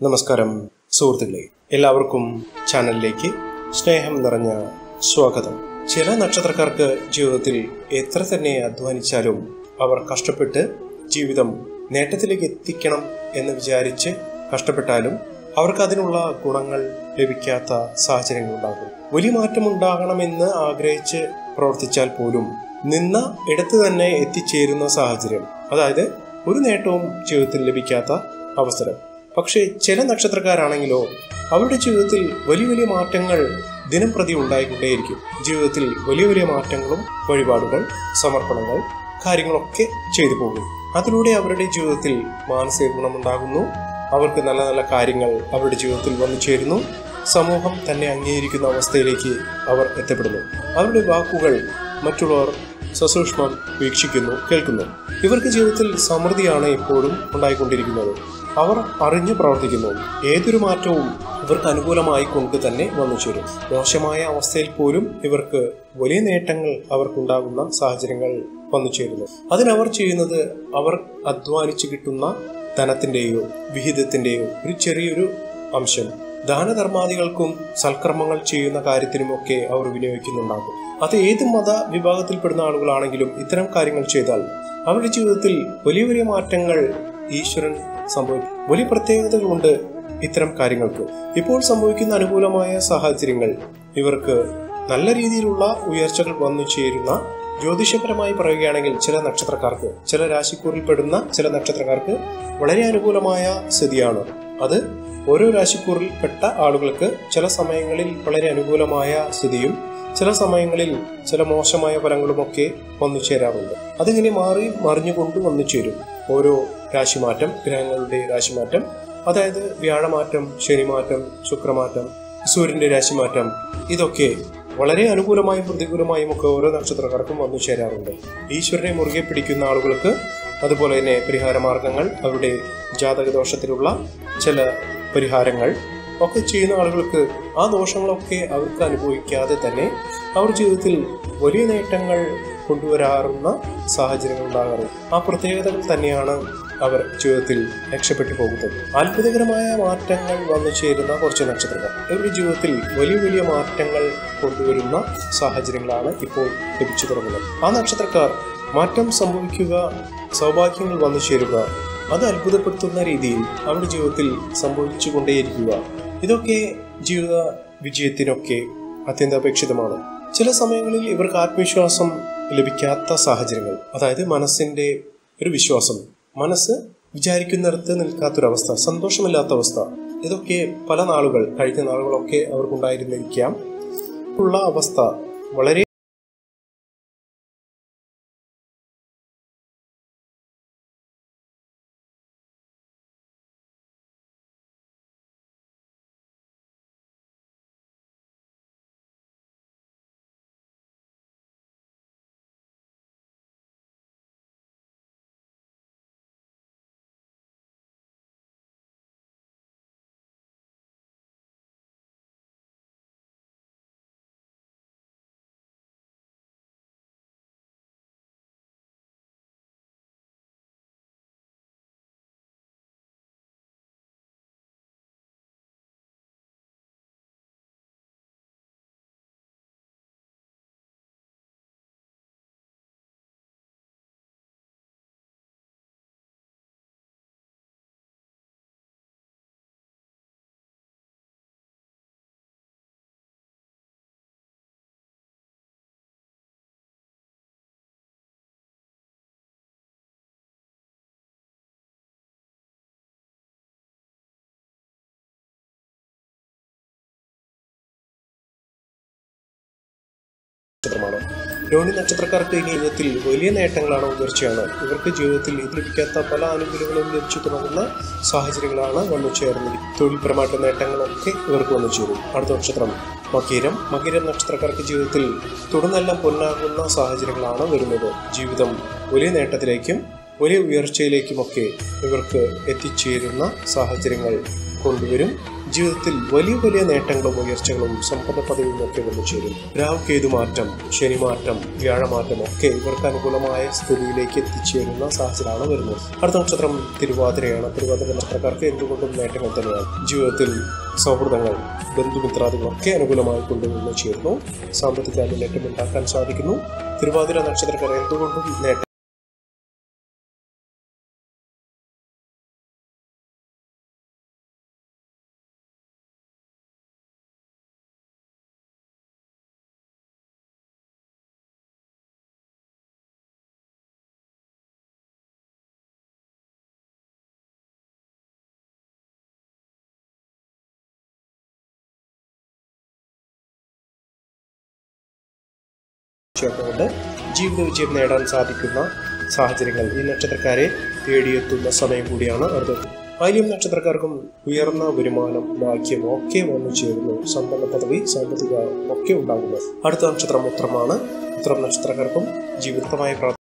നമസ്കാരം സുഹൃത്തുക്കളെ എല്ലാവർക്കും ചാനലിലേക്ക് സ്നേഹം നിറഞ്ഞ സ്വാഗതം ചില നക്ഷത്രക്കാർക്ക് ജീവിതത്തിൽ എത്ര തന്നെ അധ്വാനിച്ചാലും അവർ കഷ്ടപ്പെട്ട് ജീവിതം നേട്ടത്തിലേക്ക് എത്തിക്കണം എന്ന് വിചാരിച്ച് കഷ്ടപ്പെട്ടാലും അവർക്ക് അതിനുള്ള ഗുണങ്ങൾ ലഭിക്കാത്ത സാഹചര്യങ്ങൾ ഉണ്ടാകും വലിയ മാറ്റം ഉണ്ടാകണമെന്ന് ആഗ്രഹിച്ച് പ്രവർത്തിച്ചാൽ പോലും നിന്ന ഇടത്ത് തന്നെ എത്തിച്ചേരുന്ന സാഹചര്യം അതായത് ഒരു നേട്ടവും ജീവിതത്തിൽ ലഭിക്കാത്ത അവസരം പക്ഷേ ചില നക്ഷത്രക്കാരാണെങ്കിലോ അവരുടെ ജീവിതത്തിൽ വലിയ വലിയ മാറ്റങ്ങൾ ദിനം പ്രതി ഉണ്ടായിക്കൊണ്ടേയിരിക്കും ജീവിതത്തിൽ വലിയ വലിയ മാറ്റങ്ങളും വഴിപാടുകൾ സമർപ്പണങ്ങൾ കാര്യങ്ങളൊക്കെ ചെയ്തു പോകും അതിലൂടെ അവരുടെ ജീവിതത്തിൽ മാനസിക ഗുണമുണ്ടാകുന്നു അവർക്ക് നല്ല നല്ല കാര്യങ്ങൾ അവരുടെ ജീവിതത്തിൽ വന്നു ചേരുന്നു സമൂഹം തന്നെ അംഗീകരിക്കുന്ന അവസ്ഥയിലേക്ക് അവർ എത്തപ്പെടുന്നു അവരുടെ വാക്കുകൾ മറ്റുള്ളവർ സസൂക്ഷ്മം വീക്ഷിക്കുന്നു കേൾക്കുന്നു ഇവർക്ക് ജീവിതത്തിൽ സമൃദ്ധിയാണ് എപ്പോഴും ഉണ്ടായിക്കൊണ്ടിരിക്കുന്നത് അവർ അറിഞ്ഞു പ്രവർത്തിക്കുന്നു ഏതൊരു മാറ്റവും ഇവർക്ക് അനുകൂലമായി കൊണ്ട് തന്നെ വന്നു ചേരും മോശമായ അവസ്ഥയിൽ പോലും ഇവർക്ക് വലിയ നേട്ടങ്ങൾ അവർക്കുണ്ടാകുന്ന സാഹചര്യങ്ങൾ വന്നു ചേരുന്നു അതിനവർ ചെയ്യുന്നത് അവർ അധ്വാനിച്ചു കിട്ടുന്ന ധനത്തിന്റെയോ വിഹിതത്തിന്റെയോ ഒരു ചെറിയൊരു അംശം ദാനധർമാദികൾക്കും സൽക്കർമ്മങ്ങൾ ചെയ്യുന്ന കാര്യത്തിനുമൊക്കെ അവർ വിനിയോഗിക്കുന്നുണ്ടാകും അത് ഏത് മത വിഭാഗത്തിൽപ്പെടുന്ന ആളുകളാണെങ്കിലും ഇത്തരം കാര്യങ്ങൾ ചെയ്താൽ അവരുടെ ജീവിതത്തിൽ വലിയ വലിയ മാറ്റങ്ങൾ ഈശ്വരൻ സംഭവിക്കും വലിയ പ്രത്യേകതകളുണ്ട് ഇത്തരം കാര്യങ്ങൾക്ക് ഇപ്പോൾ സംഭവിക്കുന്ന അനുകൂലമായ സാഹചര്യങ്ങൾ ഇവർക്ക് നല്ല രീതിയിലുള്ള ഉയർച്ചകൾ വന്നു ചേരുന്ന ജ്യോതിഷപരമായി പറയുകയാണെങ്കിൽ ചില നക്ഷത്രക്കാർക്ക് ചില രാശിക്കൂറിൽ ചില നക്ഷത്രക്കാർക്ക് വളരെ അനുകൂലമായ സ്ഥിതിയാണ് അത് ഓരോ രാശിക്കൂറിൽ പെട്ട ആളുകൾക്ക് ചില സമയങ്ങളിൽ വളരെ അനുകൂലമായ സ്ഥിതിയും ചില സമയങ്ങളിൽ ചില മോശമായ ഫലങ്ങളുമൊക്കെ വന്നു ചേരാറുണ്ട് അതിങ്ങനെ മാറി മറിഞ്ഞുകൊണ്ട് വന്നു ചേരും ഓരോ രാശിമാറ്റം ഗ്രഹങ്ങളുടെ രാശിമാറ്റം അതായത് വ്യാഴമാറ്റം ശനിമാറ്റം ശുക്രമാറ്റം സൂര്യന്റെ രാശിമാറ്റം ഇതൊക്കെ വളരെ അനുകൂലമായും പ്രതികൂലമായും ഒക്കെ ഓരോ നക്ഷത്രക്കാർക്കും വന്നു ചേരാറുണ്ട് ഈശ്വരനെ മുറുകെ പിടിക്കുന്ന ആളുകൾക്ക് അതുപോലെ തന്നെ പരിഹാര മാർഗങ്ങൾ അവരുടെ ജാതക ദോഷത്തിലുള്ള ചില പരിഹാരങ്ങൾ ഒക്കെ ചെയ്യുന്ന ആളുകൾക്ക് ആ ദോഷങ്ങളൊക്കെ അവർക്ക് അനുഭവിക്കാതെ തന്നെ അവർ ജീവിതത്തിൽ വലിയ നേട്ടങ്ങൾ കൊണ്ടുവരാറുന്ന സാഹചര്യങ്ങൾ ഉണ്ടാകാറുണ്ട് ആ പ്രത്യേകതകൾ തന്നെയാണ് അവർ ജീവിതത്തിൽ രക്ഷപ്പെട്ടു പോകുന്നത് അത്ഭുതകരമായ മാറ്റങ്ങൾ വന്നു ചേരുന്ന കുറച്ച് നക്ഷത്രങ്ങൾ ഇവരുടെ ജീവിതത്തിൽ വലിയ വലിയ മാറ്റങ്ങൾ കൊണ്ടുവരുന്ന സാഹചര്യങ്ങളാണ് ഇപ്പോൾ ലഭിച്ചു തുടങ്ങുന്നത് ആ നക്ഷത്രക്കാർ മാറ്റം സംഭവിക്കുക സൗഭാഗ്യങ്ങൾ വന്നു ചേരുക അത് അത്ഭുതപ്പെടുത്തുന്ന രീതിയിൽ അവരുടെ ജീവിതത്തിൽ സംഭവിച്ചുകൊണ്ടേയിരിക്കുക ഇതൊക്കെ ജീവിത വിജയത്തിനൊക്കെ അത്യന്താപേക്ഷിതമാണ് ചില സമയങ്ങളിൽ ഇവർക്ക് ആത്മവിശ്വാസം ലഭിക്കാത്ത സാഹചര്യങ്ങൾ അതായത് മനസ്സിന്റെ ഒരു വിശ്വാസം മനസ്സ് വിചാരിക്കുന്നിടത്ത് നിൽക്കാത്തൊരവസ്ഥ സന്തോഷമില്ലാത്ത അവസ്ഥ ഇതൊക്കെ പല നാളുകൾ കഴിഞ്ഞ നാളുകളൊക്കെ അവർക്കുണ്ടായിരുന്നിരിക്കാം ഉള്ള അവസ്ഥ വളരെ നക്ഷത്രമാണ് രോഹിണി നക്ഷത്രക്കാർക്ക് ഈ ജീവിതത്തിൽ വലിയ നേട്ടങ്ങളാണ് ഉയർച്ചയാണ് ഇവർക്ക് ജീവിതത്തിൽ ഇത് ലഭിക്കാത്ത പല ആനുകൂല്യങ്ങളും ലഭിച്ചു തുടങ്ങുന്ന സാഹചര്യങ്ങളാണ് വന്നു ചേർന്നത് തൊഴിൽപരമായിട്ട് നേട്ടങ്ങളൊക്കെ ഇവർക്ക് വന്നു ചേരും അടുത്ത നക്ഷത്രം മകീരം മകീരം നക്ഷത്രക്കാർക്ക് ജീവിതത്തിൽ തുടർന്നെല്ലാം പൊന്നാകുന്ന സാഹചര്യങ്ങളാണ് വരുന്നത് ജീവിതം വലിയ നേട്ടത്തിലേക്കും വലിയ ഉയർച്ചയിലേക്കുമൊക്കെ ഇവർക്ക് എത്തിച്ചേരുന്ന സാഹചര്യങ്ങൾ കൊണ്ടുവരും ജീവിതത്തിൽ വലിയ വലിയ നേട്ടങ്ങളും ഉയർച്ചകളും സമ്പന്ന പദവിയും ഒക്കെ വന്നു ചേരും രാഹു കേതു മാറ്റം ശനിമാറ്റം വ്യാഴമാറ്റം ഒക്കെ ഇവർക്ക് അനുകൂലമായ സ്ഥിതിയിലേക്ക് എത്തിച്ചേരുന്ന സാഹചര്യമാണ് വരുന്നത് അടുത്ത നക്ഷത്രം തിരുവാതിരയാണ് തിരുവാതിര നക്ഷത്രക്കാർക്ക് എന്തുകൊണ്ടും നേട്ടങ്ങൾ തന്നെയാണ് ജീവിതത്തിൽ സൗഹൃദങ്ങൾ ബന്ധുമിത്രാദികളൊക്കെ അനുകൂലമായി കൊണ്ടുവന്ന് ചേർന്നു സാമ്പത്തിക മുന്നേറ്റം ഉണ്ടാക്കാൻ സാധിക്കുന്നു തിരുവാതിര നക്ഷത്രക്കാർ എന്തുകൊണ്ടും നേട്ടം ചേർന്നുകൊണ്ട് ജീവിത വിജയം നേടാൻ സാധിക്കുന്ന സാഹചര്യങ്ങൾ ഈ നക്ഷത്രക്കാരെ തേടിയെത്തുന്ന സമയം കൂടിയാണ് അടുത്തത് ആയില്യം നക്ഷത്രക്കാർക്കും ഉയർന്ന വരുമാനം ഭാഗ്യം ഒക്കെ വന്നു ചേരുന്നു സമ്പന്ന പദവി സാമ്പത്തിക ഒക്കെ ഉണ്ടാകുന്നു അടുത്ത നക്ഷത്രം ഉത്രമാണ് ഉത്രം നക്ഷത്രക്കാർക്കും ജീവിതമായ